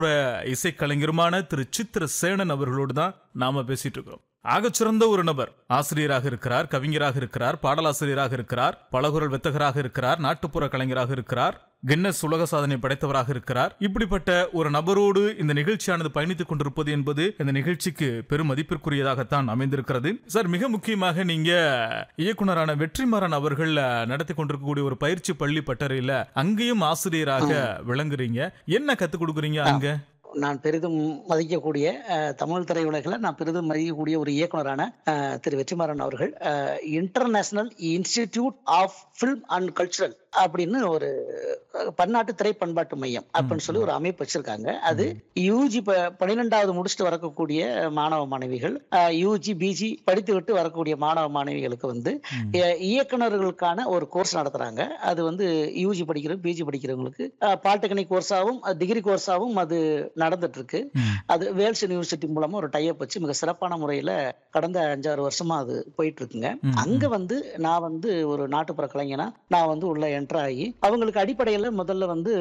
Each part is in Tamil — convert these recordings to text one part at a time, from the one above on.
இசைக்கலைஞருமான திரு சித்திர சேனன் அவர்களோடு தான் நாம பேசிட்டு இருக்கிறோம் ஆகச்சிறந்த ஒரு நபர் ஆசிரியராக இருக்கிறார் கவிஞராக இருக்கிறார் பாடலாசிரியராக இருக்கிறார் பலகுரல் வித்தகராக இருக்கிறார் நாட்டுப்புற கலைஞராக இருக்கிறார் கின்னஸ் உலக சாதனை படைத்தவராக இருக்கிறார் இப்படிப்பட்ட ஒரு நபரோடு இந்த நிகழ்ச்சியானது பயணித்துக் கொண்டிருப்பது என்பது இந்த நிகழ்ச்சிக்கு பெரும் மதிப்பிற்குரியதாகத்தான் அமைந்திருக்கிறது சார் மிக முக்கியமாக நீங்க இயக்குனரான வெற்றிமாறன் அவர்கள் அஹ், நடத்தி கொண்டிருக்கக்கூடிய ஒரு பயிற்சி பள்ளி பட்டறையில அங்கேயும் ஆசிரியராக விளங்குறீங்க என்ன கத்துக் கொடுக்குறீங்க அங்க நான் பெரிதும் மதிக்கக்கூடிய அஹ், தமிழ் திரையுலகில் நான் பெரிதும் மதிக்கக்கூடிய ஒரு இயக்குனரான அஹ், திரு வெற்றிமாறன் அவர்கள் International Institute of Film and Cultural அப்படின்னு ஒரு அஹ், பன்னாட்டு திரை பண்பாட்டு மையம் அப்படின்னு சொல்லி ஒரு அமைப்பு வச்சிருக்காங்க அது யூஜி பன்னிரெண்டாவது முடிச்சுட்டு வரக்கூடிய மாணவ மாணவிகள் யூஜி பிஜி படித்து விட்டு வரக்கூடிய மாணவ மாணவிகளுக்கு வந்து அஹ், இயக்குனர்களுக்கான ஒரு கோர்ஸ் நடத்துறாங்க அது வந்து யூஜி படிக்கிற பிஜி படிக்கிறவங்களுக்கு பாலிடெக்னிக் கோர்ஸாகவும் டிகிரி கோர்ஸாகவும் அது நடந்துட்டு இருக்கு ம். அது வேல்ஸ் யூனிவர்சிட்டி மூலமா ஒரு டைப் வச்சு மிக சிறப்பான முறையில கடந்த அஞ்சாறு வருஷமா அது போயிட்டு இருக்குங்க ம், அங்க வந்து நான் வந்து ஒரு நாட்டுப்புற கலைஞனா நான் வந்து உள்ள என்டர் ஆகி அவங்களுக்கு அடிப்படையில முதல்ல வந்து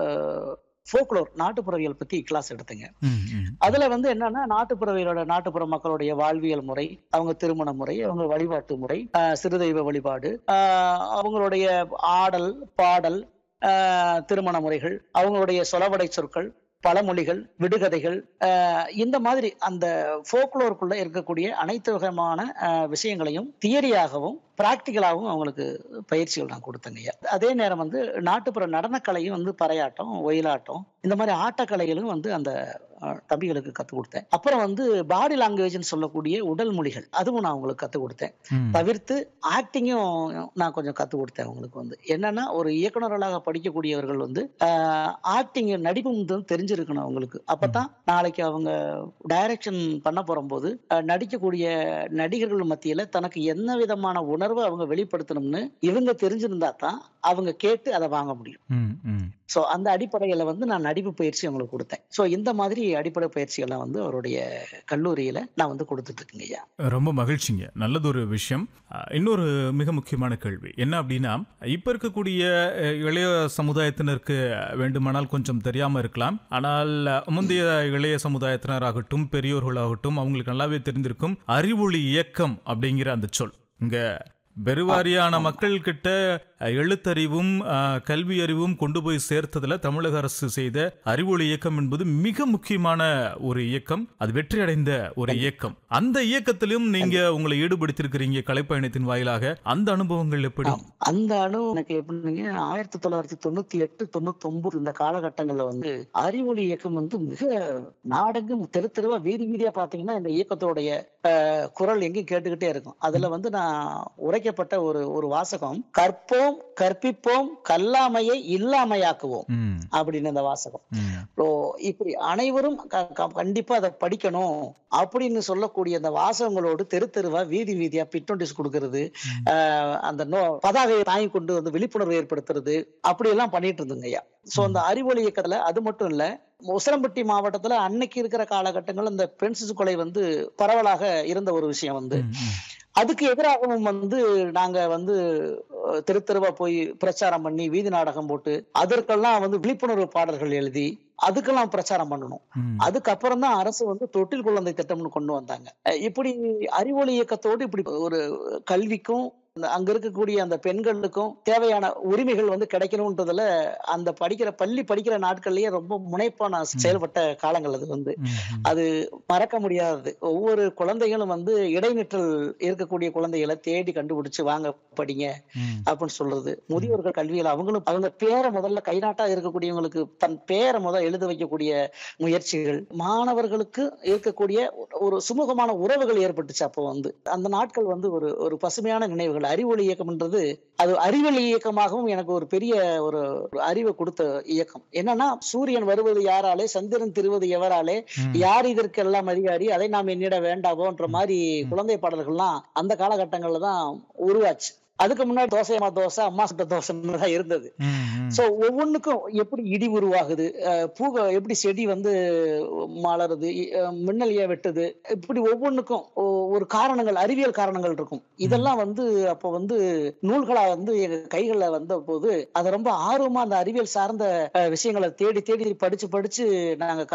ஃபோக்லோர் நாட்டுப்புறவியல் பத்தி கிளாஸ் எடுத்தேங்க ம், ம். அதுல வந்து என்னன்னா நாட்டுப்புறவியலோட நாட்டுப்புற மக்களுடைய வாழ்வியல் முறை அவங்க திருமண முறை அவங்க வழிபாட்டு முறை ஆஹ் சிறுதெய்வ வழிபாடு ஆஹ் அவங்களுடைய ஆடல் பாடல் ஆஹ் திருமண முறைகள் அவங்களுடைய சொலவடை சொற்கள் பழமொழிகள் விடுகதைகள் ஆஹ் இந்த மாதிரி அந்த ஃபோக்லோருக்குள்ள இருக்கக்கூடிய அனைத்து விதமான ஆஹ் விஷயங்களையும் தியரியாகவும் பிராக்டிக்கலாகவும் அவங்களுக்கு பயிற்சிகள் நான் கொடுத்தேங்க ஐயா. அதே நேரம் வந்து நாட்டுப்புற நடனக்கலையும் வந்து பறையாட்டம் ஒயிலாட்டம் இந்த மாதிரி ஆட்டக்கலைகளும் வந்து அந்த அஹ், தம்பிகளுக்கு கற்றுக் கொடுத்தேன் அப்புறம் வந்து பாடி லாங்குவேஜ்னு சொல்லக்கூடிய உடல் மொழிகள் அதுவும் நான் அவங்களுக்கு கற்றுக் கொடுத்தேன் ம். தவிர்த்து ஆக்டிங்கும் நான் கொஞ்சம் கற்றுக் கொடுத்தேன் அவங்களுக்கு வந்து என்னன்னா ஒரு இயக்குனர்களாக படிக்கக்கூடியவர்கள் வந்து ஆக்டிங் நடிப்பு வந்து தெரிஞ்சிருக்கணும் அவங்களுக்கு அப்பதான் நாளைக்கு அவங்க டைரக்ஷன் பண்ண போகும்போது நடிக்கக்கூடிய நடிகர்கள் மத்தியில தனக்கு என்ன விதமான உணர்வை அவங்க வெளிப்படுத்தணும்னு இவங்க தெரிஞ்சிருந்தா தான் அவங்க கேட்டு அதை வாங்க முடியும் ம், ம். சோ அந்த அடிப்படையில வந்து நான் நடிப்பு பயிற்சி அவங்களுக்கு கொடுத்தேன் சோ இந்த மாதிரி அடிப்படை பயிற்சிகள்லாம் வந்து அவருடைய கல்லூரியில நான் வந்து கொடுத்துட்டு இருக்கேங்க ஐயா ரொம்ப மகிழ்ச்சிங்க நல்லதொரு விஷயம் அஹ், இன்னொரு மிக முக்கியமான கேள்வி என்ன அப்படின்னா இப்ப இருக்கக்கூடிய அஹ், இளைய சமுதாயத்தினருக்கு வேண்டுமானால் கொஞ்சம் தெரியாம இருக்கலாம் ஆனால் அஹ், முந்தைய இளைய சமுதாயத்தினராகட்டும் பெரியோர்களாகட்டும் அவங்களுக்கு நல்லாவே தெரிந்திருக்கும் அறிவொளி இயக்கம் அப்படிங்கிற அந்த சொல் இங்க பெருவாரியான மக்கள் கிட்ட அஹ், எழுத்தறிவும் அஹ், கல்வி அறிவும் கொண்டு போய் சேர்த்ததுல தமிழக அரசு செய்த அறிவொளி இயக்கம் என்பது மிக முக்கியமான ஒரு இயக்கம் அது வெற்றி அடைந்த ஒரு இயக்கம் அந்த இயக்கத்திலும் நீங்க உங்களை ஈடுபடுத்திருக்கிறீங்க கலைப்பயணத்தின் வாயிலாக அந்த அனுபவங்கள் எப்படி ஆம். அந்த அணு எனக்கு எப்படிங்க ஆயிரத்தி தொள்ளாயிரத்தி தொண்ணூத்தி எட்டு தொண்ணூத்தி ஒன்பது இந்த காலகட்டங்கள்ல வந்து அறிவொளி இயக்கம் வந்து மிக நாடெங்கும் தெரு தெருவா வீதி வீதியா பாத்தீங்கன்னா இந்த இயக்கத்தோடைய அஹ், குரல் எங்கேயும் கேட்டுக்கிட்டே இருக்கும் அதுல வந்து நான் உரைக்கப்பட்ட ஒரு ஒரு வாசகம் கற்போம் கற்பிப்போம் கல்லாமையை இல்லாமையாக்குவோம் ம், அப்படின்னு இந்த வாசகம் ம், ஓ இப்படி அனைவரும் க- க- கண்டிப்பா அதை படிக்கணும் அப்படின்னு சொல்லக்கூடிய அந்த வாசகங்களோடு தெரு தெருவா வீதி வீதியா பிட் நோட்டீஸ் கொடுக்கறது ஆஹ் அந்த நோ பதாகையை தாங்கி கொண்டு வந்து விழிப்புணர்வு ஏற்படுத்துறது அப்படி எல்லாம் பண்ணிட்டு இருந்துங்க ஐயா சோ அந்த அறிவொளி இயக்கத்துல அது மட்டும் இல்ல உசிலம்பட்டி மாவட்டத்துல அன்னைக்கு இருக்கிற காலகட்டங்கள் இந்த பெண் சிசு கொலை வந்து பரவலாக இருந்த ஒரு விஷயம் வந்து ம், ம். அதுக்கு எதிராகவும் வந்து நாங்க வந்து அஹ், தெரு தெருவா போய் பிரச்சாரம் பண்ணி வீதி நாடகம் போட்டு அதற்கெல்லாம் வந்து விழிப்புணர்வு பாடல்கள் எழுதி அதுக்கெல்லாம் பிரச்சாரம் பண்ணணும் ம். அதுக்கப்புறம் தான் அரசு வந்து தொட்டில் குழந்தை திட்டம்னு கொண்டு வந்தாங்க அஹ் இப்படி அறிவொளி இயக்கத்தோடு இப்படி ஒரு கல்விக்கும் அந்த அங்க இருக்கக்கூடிய அந்த பெண்களுக்கும் தேவையான உரிமைகள் வந்து கிடைக்கணும்ன்றதுல அந்த படிக்கிற பள்ளி படிக்கிற நாட்கள்லயே ரொம்ப முனைப்பா நான் செயல்பட்ட காலங்கள் அது வந்து ம், ம். அது மறக்க முடியாதது ஒவ்வொரு குழந்தைகளும் வந்து இடைநிற்றல் இருக்கக்கூடிய குழந்தைகளை தேடி கண்டுபிடிச்சு வாங்க படிங்க ம். அப்படின்னு சொல்றது முதியோர்கள் கல்வியில அவங்களும் அவங்க பேரை முதல்ல கைநாட்டா இருக்கக்கூடியவங்களுக்கு தன் பேரை முதல் எழுத வைக்கக்கூடிய முயற்சிகள் மாணவர்களுக்கு இருக்கக்கூடிய ஒரு சுமூகமான உறவுகள் ஏற்பட்டுச்சு அப்போ வந்து அந்த நாட்கள் வந்து ஒரு ஒரு பசுமையான நினைவுகள் அறிவொளி இயக்கம்ன்றது அது அறிவொளி இயக்கமாகவும் எனக்கு ஒரு பெரிய ஒரு ஒரு அறிவை கொடுத்த இயக்கம் என்னன்னா சூரியன் வருவது யாராலே சந்திரன் திருவது எவராலே ம். யார் இதற்கெல்லாம் அதிகாரி அதை நாம் எண்ணிட வேண்டாவோன்ற மாதிரி குழந்தை பாடல்கள்லாம் அந்த காலகட்டங்கள்ல தான் உருவாச்சு அதுக்கு முன்னாடி தோசையம்மா தோசை அம்மா சுட்ட தோசைன்னு தான் இருந்தது ம், ம். சோ ஒவ்வொன்றுக்கும் எப்படி இடி உருவாகுது அஹ் பூக எப்படி செடி வந்து மலருது இ- அஹ் மின்னல் ஏன் வெட்டுது இப்படி ஒவ்வொன்றுக்கும் ஒ- ஒரு காரணங்கள் அறிவியல் காரணங்கள் இருக்கும் இதெல்லாம் வந்து அப்போ வந்து நூல்களா வந்து எங்க கைகள்ல வந்த போது அதை ரொம்ப ஆர்வமா அந்த அறிவியல் சார்ந்த அஹ், விஷயங்களை தேடி தேடி படிச்சு படிச்சு நாங்க